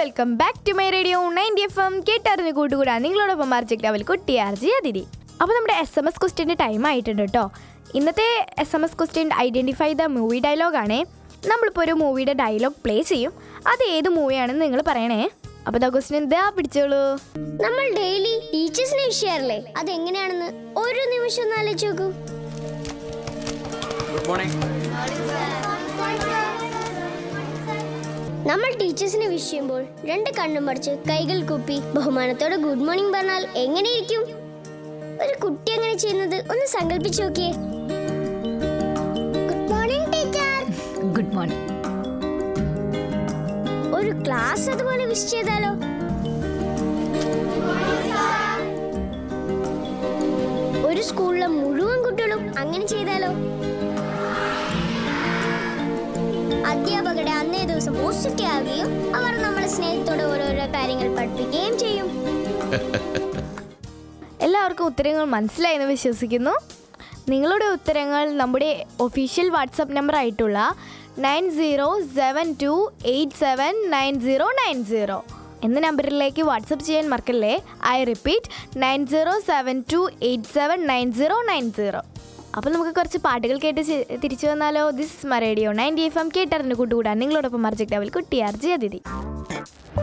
welcome back to my radio ninety F M കേട്ടറിഞ്ഞ് കൂട്ടുകൂടാ നിങ്ങളോടൊപ്പം മാർജിക് ലെവൽ കുട്ടി ആർജി അതിരി അപ്പോൾ നമ്മുടെ എസ് എം എസ് ക്വസ്റ്റ്യൻ്റെ ടൈം ആയിട്ടുണ്ട് കേട്ടോ ഇന്നത്തെ S M S question identify the movie ഡയലോഗാണേ നമ്മളിപ്പോൾ ഒരു മൂവിയുടെ ഡയലോഗ് പ്ലേ ചെയ്യും അത് ഏത് മൂവിയാണെന്ന് നിങ്ങൾ പറയണേ അപ്പോൾ ദ ക്വസ്റ്റ്യൻ ഇതാ പിടിച്ചോളൂ നമ്മൾ ഡെയിലി ടീച്ചേഴ്സിനെ വിഷയാറില്ലേ അതെങ്ങനെയാണെന്ന് ഒരു നിമിഷം ഒന്ന് ആലോചിച്ച് നോക്കൂ ഗുഡ് മോർണിംഗ് നമ്മൾ ടീച്ചേഴ്സിനെ വിഷ് ചെയ്യുമ്പോൾ രണ്ട് കണ്ണും മടിച്ച് കൈകൾ കുപ്പി ബഹുമാനത്തോടെ ഗുഡ് മോർണിംഗ് പറഞ്ഞാൽ എങ്ങനെയിരിക്കും ഒരു കുട്ടി അങ്ങനെ ചെയ്യുന്നത് ഒന്ന് സങ്കല്പിച്ചു നോക്കിയേ good morning teacher good morning ഒരു ക്ലാസ് അതുപോലെ വിഷ് ചെയ്താലോ ഒരു സ്കൂളിലെ മുഴുവൻ കുട്ടികളും അങ്ങനെ ചെയ്താലോ അധ്യാപകരുടെ അന്നേ ദിവസം പോസിറ്റീവ് ആവുകയും അവർ നമ്മളെ സ്നേഹത്തോടെ ഓരോരോ കാര്യങ്ങൾ പഠിപ്പിക്കുകയും ചെയ്യും എല്ലാവർക്കും ഉത്തരങ്ങൾ മനസ്സിലായെന്ന് വിശ്വസിക്കുന്നു നിങ്ങളുടെ ഉത്തരങ്ങൾ നമ്മുടെ ഒഫീഷ്യൽ വാട്സപ്പ് നമ്പർ ആയിട്ടുള്ള nine zero seven two eight seven nine zero nine zero എന്ന നമ്പറിലേക്ക് വാട്സപ്പ് ചെയ്യാൻ മറക്കല്ലേ I repeat nine zero seven two eight seven nine zero nine zero അപ്പോൾ നമുക്ക് കുറച്ച് പാട്ടുകൾ കേട്ട് ചി- തിരിച്ചു വന്നാലോ this my radio ninety F M കേട്ടറിന് കൂട്ടുകൂടാൻ നിങ്ങളോടൊപ്പം മർജിക് ഡബിൾ കുട്ടി ആർജി അതിഥി